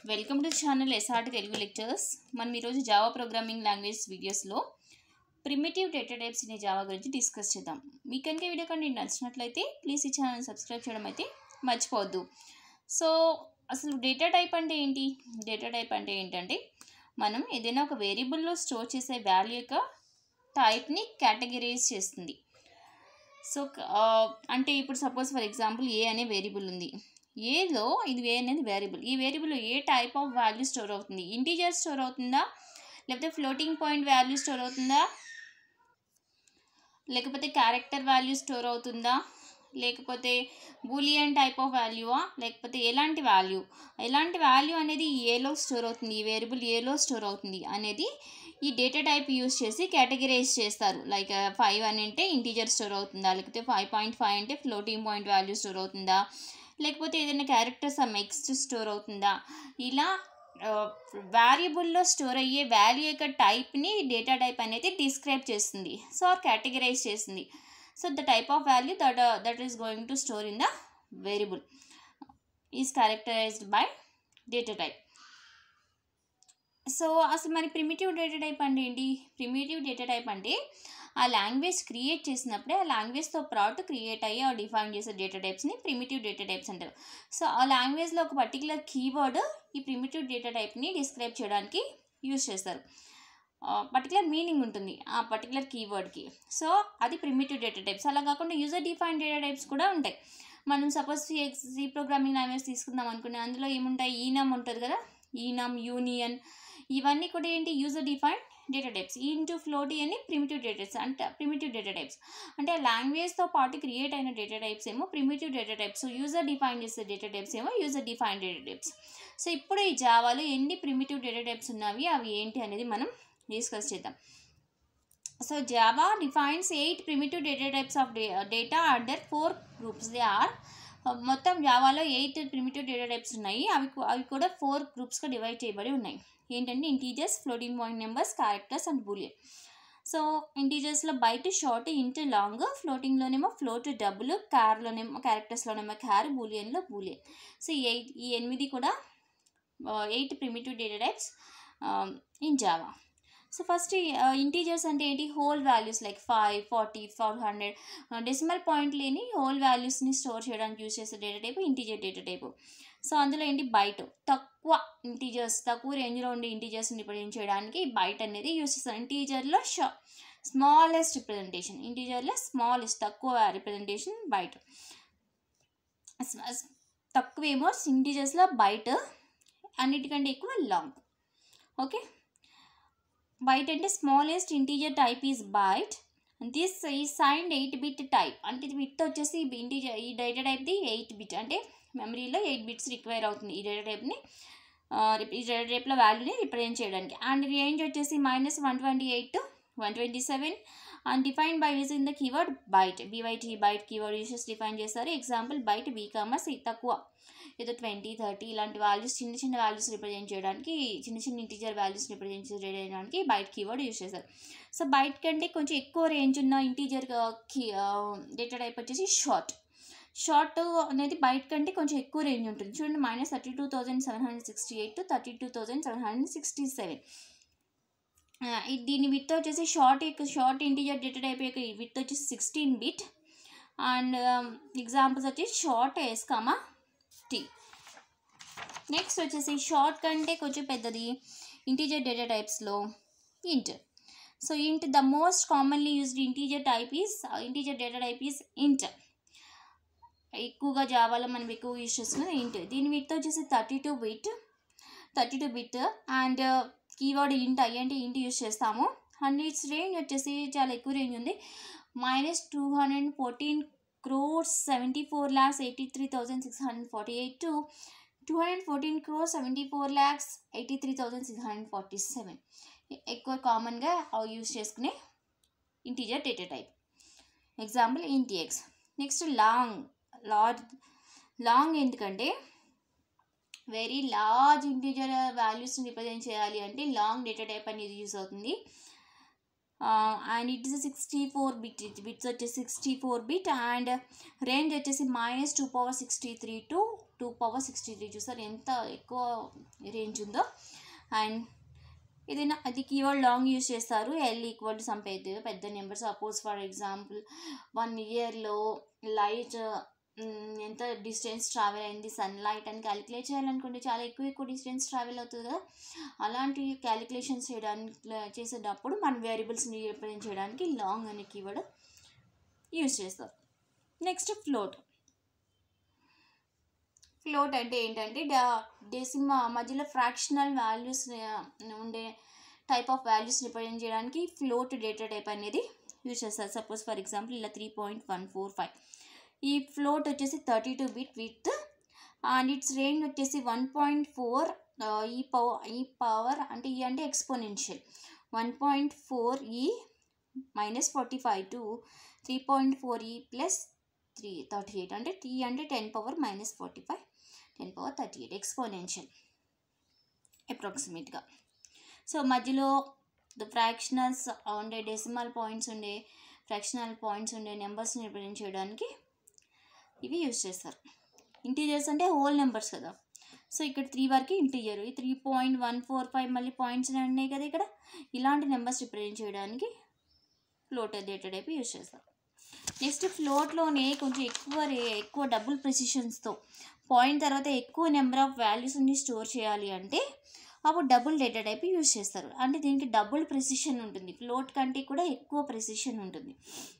welcome to channel S R T Telugu lectures మనం ఈరోజు Java programming language వీడియోస్లో ప్రిమిటివ్ డేటా టైప్స్ అనే జావా గురించి డిస్కస్ చేద్దాం మీకు కనుక వీడియో కంటే నచ్చినట్లయితే ప్లీజ్ ఈ ఛానల్ సబ్స్క్రైబ్ చేయడం అయితే మర్చిపోవద్దు సో అసలు డేటా టైప్ అంటే ఏంటి డేటా టైప్ అంటే ఏంటంటే మనం ఏదైనా ఒక వేరియబుల్లో స్టోర్ చేసే వాల్యూ యొక్క టైప్ని కేటగిరైజ్ చేస్తుంది సో ఆ, అంటే ఇప్పుడు సపోజ్ ఫర్ ఎగ్జాంపుల్ ఏ అనే వేరియబుల్ ఉంది ఏలో ఇది ఏ అనేది వేరియబుల్ ఈ వేరియబుల్ ఏ టైప్ ఆఫ్ వాల్యూ స్టోర్ అవుతుంది ఇంటీజర్ స్టోర్ అవుతుందా లేకపోతే ఫ్లోటింగ్ పాయింట్ వాల్యూ స్టోర్ అవుతుందా లేకపోతే క్యారెక్టర్ వాల్యూ స్టోర్ అవుతుందా లేకపోతే బూలియన్ టైప్ ఆఫ్ వాల్యూవా లేకపోతే ఎలాంటి వాల్యూ ఎలాంటి వాల్యూ అనేది ఏలో స్టోర్ అవుతుంది ఈ వేరియబుల్ ఏలో స్టోర్ అవుతుంది అనేది ఈ డేటా టైప్ యూస్ చేసి కేటగిరైజ్ చేస్తారు లైక్ ఫైవ్ అని అంటే ఇంటీజర్ స్టోర్ అవుతుందా లేకపోతే ఫైవ్ పాయింట్ ఫైవ్ అంటే ఫ్లోటింగ్ పాయింట్ వాల్యూ స్టోర్ అవుతుందా లేకపోతే ఏదైనా క్యారెక్టర్స్ ఆ నెక్స్ట్ స్టోర్ అవుతుందా ఇలా వారియబుల్లో స్టోర్ అయ్యే వాల్యూ యొక్క టైప్ని డేటా టైప్ అనేది డిస్క్రైబ్ చేస్తుంది సో ఆర్ కేటగిరైజ్ చేస్తుంది so the type of value that that is going to store in the variable is characterized by data type so అసలు మరి ప్రిమిటివ్ డేటా టైప్ అంటే ఏంటి ప్రిమిటివ్ డేటా టైప్ అంటే ఆ language create చేసినప్పుడే ఆ లాంగ్వేజ్తో పాటు క్రియేట్ అయ్యి ఆ డిఫైన్ చేసే డేటా టైప్స్ని ప్రిమిటివ్ డేటా టైప్స్ అంటారు సో ఆ లాంగ్వేజ్లో ఒక పర్టికులర్ కీవర్డ్ ఈ ప్రిమిటివ్ డేటా టైప్ని డిస్క్రైబ్ చేయడానికి యూజ్ చేస్తారు పర్టికులర్ మీనింగ్ ఉంటుంది ఆ పర్టికులర్ కీవర్డ్కి సో అది ప్రిమిటివ్ డేటా టైప్స్ అలా కాకుండా యూజర్ డిఫైన్ డేటా టైప్స్ కూడా ఉంటాయి మనం సపోజ్ సి ప్రోగ్రామింగ్ లాంగ్వేజ్ తీసుకుందాం అనుకునే అందులో ఏముంటాయి ఈనమ్ ఉంటుంది కదా ఈనమ్ యూనియన్ ఇవన్నీ కూడా ఏంటి user define data types int float అని ప్రిమిటివ్ డేటా టైప్స్ అంటే ప్రిమిటివ్ డేటా టైప్స్ అంటే లాంగ్వేజ్తో పాటు క్రియేట్ అయిన డేటా టైప్స్ ఏమో primitive data types user define చేసే డేటా టైప్స్ ఏమో user define data types so ఇప్పుడు ఈ జావాలో ఎన్ని ప్రిమిటివ్ డేటా టైప్స్ ఉన్నవి అవి ఏంటి అనేది మనం డిస్కస్ చేద్దాం so Java defines eight primitive data types of data under four groups they are మొత్తం జావాలో ఎయిట్ ప్రిమిటివ్ డేటా టైప్స్ ఉన్నాయి అవి కూ- అవి కూడా ఫోర్ గ్రూప్స్గా డివైడ్ చేయబడి ఉన్నాయి ఏంటంటే integers floating point numbers characters and boolean so ఇంటీజర్స్లో బయట షార్ట్ ఇంటూ లాంగ్ ఫ్లోటింగ్లోనేమో ఫ్లోట్ డబుల్ క్యార్లోనేమో క్యారెక్టర్స్లోనేమో క్యార్ బూలియన్లో బూలియన్ సో ఈ ఎయిట్ ఈ ఎనిమిది కూడా eight primitive data types in Java so first integers అంటే ఏంటి whole values like five forty four hundred decimal point లేని హోల్ వాల్యూస్ని స్టోర్ చేయడానికి యూస్ చేసే data type integer data type so అందులో ఏంటి బైట్ తక్కువ ఇంటీజర్స్ తక్కువ రేంజ్లో ఉండే ఇంటీజర్స్ని రిప్రజెంట్ చేయడానికి బైట్ అనేది యూస్ చేస్తారు ఇంటీజర్లో షా స్మాలెస్ట్ రిప్రజెంటేషన్ ఇంటీజర్లో స్మాలెస్ట్ తక్కువ రిప్రజెంటేషన్ బైట్ తక్కువేమో ఇంటీజర్స్లో బైట్ అన్నిటికంటే ఎక్కువ లాంగ్ ఓకే బైట్ అంటే smallest integer type is byte this ఈ సైన్డ్ ఎయిట్ బిట్ టైప్ అంటే ఇది బిట్ వచ్చేసి ఇంటీజర్ ఈ డేటా టైప్ది ఎయిట్ బిట్ అంటే మెమరీలో ఎయిట్ బిట్స్ రిక్వైర్ అవుతుంది ఈ డేటా టైప్ని ఈ డేటా టైప్లో వాల్యూని రిప్రజెంట్ చేయడానికి అండ్ రేంజ్ వచ్చేసి minus one twenty eight to one twenty seven and define by using the keyword byte B Y T byte keyword uses define చేస్తారు ఎగ్జాంపుల్ బైట్ బీ కామర్స్ తక్కువ ఏదో ట్వంటీ థర్టీ ఇలాంటి వాల్యూస్ చిన్న చిన్న వాల్యూస్ రిప్రజెంట్ చేయడానికి చిన్న చిన్న ఇంటీజర్ వాల్యూస్ రిప్రజెంట్ చేయడానికి బైట్ కీవర్డ్ యూస్ చేస్తారు సో బైట్ కంటే కొంచెం ఎక్కువ రేంజ్ ఉన్న ఇంటీజర్ కీ డేటా టైప్ వచ్చేసి షార్ట్ షార్ట్ అనేది బైట్ కంటే కొంచెం ఎక్కువ రేంజ్ ఉంటుంది చూడండి minus thirty two thousand seven hundred sixty eight to thirty two thousand seven hundred sixty seven దీని విత్ వచ్చేసి షార్ట్ యొక్క షార్ట్ ఇంటీజర్ డేటా టైప్ యొక్క విత్ వచ్చేసి సిక్స్టీన్ బిట్ అండ్ ఎగ్జాంపుల్స్ వచ్చేసి short S comma tea next వచ్చేసి short కంటే కొంచెం పెద్దది ఇంటీజర్ డేటా టైప్స్లో int so int the most commonly used integer type is integer data type is int ఎక్కువగా జావాలో మనం ఎక్కువ యూజ్ చేస్తున్నది ఇంట్ దీని విత్ వచ్చేసి thirty two bit thirty two bit and keyword int I అంటే ఇంట్ యూజ్ చేస్తాము అండ్ ఇట్స్ రేంజ్ వచ్చేసి చాలా ఎక్కువ రేంజ్ ఉంది minus two hundred fourteen crores seventy four lakhs eighty three thousand six hundred forty eight to two hundred fourteen crores seventy four lakhs eighty three thousand six hundred forty seven ఎక్కువ కామన్గా use చేసుకునే integer data type example int x next long large long ఎందుకంటే very large integer వాల్యూస్ని represent చేయాలి అంటే long data type అనేది use అవుతుంది and it is sixty four bit bits వచ్చేసి sixty four bit and range వచ్చేసి minus two power sixty three to two power sixty three చూసారు ఎంత ఎక్కువ రేంజ్ ఉందో అండ్ ఇది నా- అది కీవర్డ్ లాంగ్ యూస్ చేస్తారు ఎల్ ఈక్వల్ టు సమ్ పెద్ద పెద్ద number suppose for example one ఇయర్లో లైట్ ఎంత డిస్టెన్స్ ట్రావెల్ అయింది సన్ లైట్ అని క్యాలిక్యులేట్ చేయాలనుకుంటే చాలా ఎక్కువ ఎక్కువ డిస్టెన్స్ ట్రావెల్ అవుతుంది కదా అలాంటి క్యాలిక్యులేషన్స్ చేయడానికి చేసేటప్పుడు మన వేరియబుల్స్ని రిప్రజెంట్ చేయడానికి లాంగ్ అనే కీవర్డ్ యూస్ చేస్తారు నెక్స్ట్ ఫ్లోట్ ఫ్లోట్ అంటే ఏంటంటే డెసిమ మధ్యలో ఫ్రాక్షనల్ వాల్యూస్ ఉండే టైప్ ఆఫ్ వాల్యూస్ రిప్రజెంట్ చేయడానికి ఫ్లోట్ డేటా టైప్ అనేది యూజ్ చేస్తారు సపోజ్ ఫర్ ఎగ్జాంపుల్ ఇలా three point one four five ఈ ఫ్లోట్ వచ్చేసి thirty two bit with and it's range వచ్చేసి one point four E power E power అంటే E అంటే exponential one point four E minus forty five to three point four e plus three thirty eight అంటే టీ అంటే ten power minus forty five ten power thirty eight exponential అప్రాక్సిమేట్గా so మధ్యలో the fractionals ఉండే decimal points ఉండే fractional points ఉండే నెంబర్స్ని represent చేయడానికి ఇవి యూజ్ చేస్తారు ఇంటీజర్స్ అంటే హోల్ నెంబర్స్ కదా సో ఇక్కడ త్రీ వరకు ఇంటీజర్ ఈ three point one four five మళ్ళీ పాయింట్స్ ఉన్నాయి కదా ఇక్కడ ఇలాంటి నెంబర్స్ రిప్రజెంట్ చేయడానికి ఫ్లోట్ డేటా టైప్ యూజ్ చేస్తారు నెక్స్ట్ ఫ్లోట్లోనే కొంచెం ఎక్కువ రే ఎక్కువ డబుల్ ప్రెసిషన్స్తో పాయింట్ తర్వాత ఎక్కువ నెంబర్ ఆఫ్ వాల్యూస్ని స్టోర్ చేయాలి అంటే అప్పుడు డబుల్ డేటా టైప్ యూజ్ చేస్తారు అంటే దీనికి డబుల్ ప్రెసిషన్ ఉంటుంది ఫ్లోట్ కంటే కూడా ఎక్కువ ప్రెసిషన్ ఉంటుంది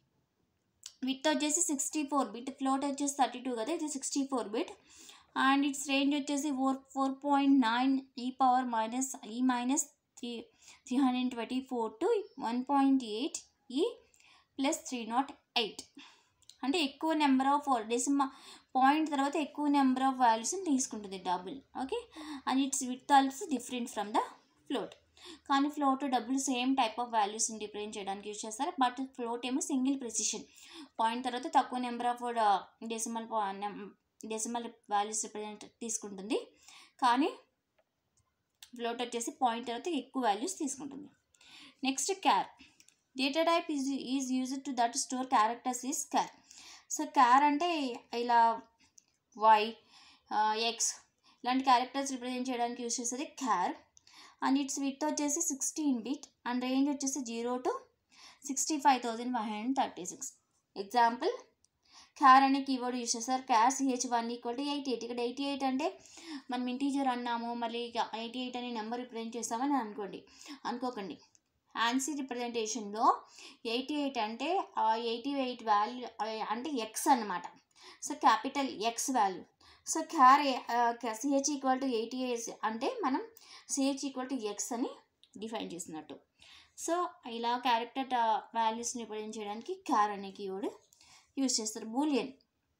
విత్ వచ్చేసి సిక్స్టీ ఫోర్ బిట్ ఫ్లోట్ వచ్చేసి థర్టీ టూ కదా ఇది sixty four bit and it's range వచ్చేసి four four point nine e power minus e minus three three hundred twenty four to one point eight e plus three naught eight అంటే ఎక్కువ number of డెసిమ point తర్వాత ఎక్కువ number of వాల్యూస్ని తీసుకుంటుంది double okay and it's with also different from the float కానీ float డబ్బులు same type of వాల్యూస్ని represent చేయడానికి యూజ్ చేస్తారు బట్ ఫ్లోట్ ఏమో సింగిల్ ప్రెసిషన్ పాయింట్ తర్వాత తక్కువ number of decimal decimal values represent తీసుకుంటుంది కానీ ఫ్లోట్ వచ్చేసి పాయింట్ తర్వాత ఎక్కువ వాల్యూస్ తీసుకుంటుంది next char data type is is used to that store characters is char so char అంటే ఇలా వై ఎక్స్ ఇలాంటి క్యారెక్టర్స్ రిప్రజెంట్ చేయడానికి యూజ్ చేసేది క్యార్ అండ్ ఇట్స్ విత్ వచ్చేసి సిక్స్టీన్ బిట్ అండ్ రేంజ్ వచ్చేసి zero to sixty five thousand five hundred thirty six example char అనే keyword use చేస్తారు char ch one equal to eighty eight ఇక్కడ eighty eight అంటే మనం integer అన్నాము మళ్ళీ eighty eight అనే నెంబర్ రిప్రజెంట్ చేస్తామని అనుకోండి అనుకోకండి ఆన్సీ రిప్రజెంటేషన్లో ఎయిటీ ఎయిట్ అంటే ఎయిటీ ఎయిట్ వాల్యూ అంటే ఎక్స్ అన్నమాట so capital x value so char ch equal to eighty eight అంటే మనం సిహెచ్ ఈక్వల్ టు ఎక్స్ అని డిఫైన్ చేసినట్టు సో ఇలా క్యారెక్టర్ వాల్యూస్ని రిప్రజెంట్ చేయడానికి క్యార్ అనే కీవర్డ్ యూజ్ చేస్తారు బూలియన్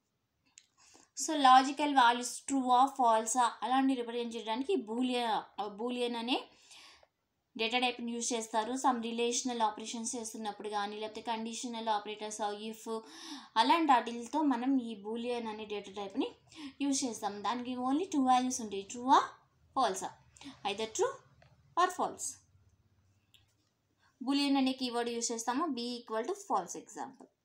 సో లాజికల్ వాల్యూస్ ట్రూవా ఫాల్సా అలాంటి రిప్రజెంట్ చేయడానికి బూలియన్ బూలియన్ అనే డేటా టైప్ని యూజ్ చేస్తారు సమ్ రిలేషనల్ ఆపరేషన్స్ చేస్తున్నప్పుడు కానీ లేకపోతే కండిషనల్ ఆపరేటర్స్ ఇఫ్ అలాంటి వాటితో మనం ఈ బూలియన్ అనే డేటా టైప్ని యూజ్ చేస్తాం దానికి ఓన్లీ టూ వాల్యూస్ ఉంటాయి ట్రూవా ఫాల్సా either true or false boolean అనే కీవర్డ్ యూజ్ చేస్తాము b equal to false example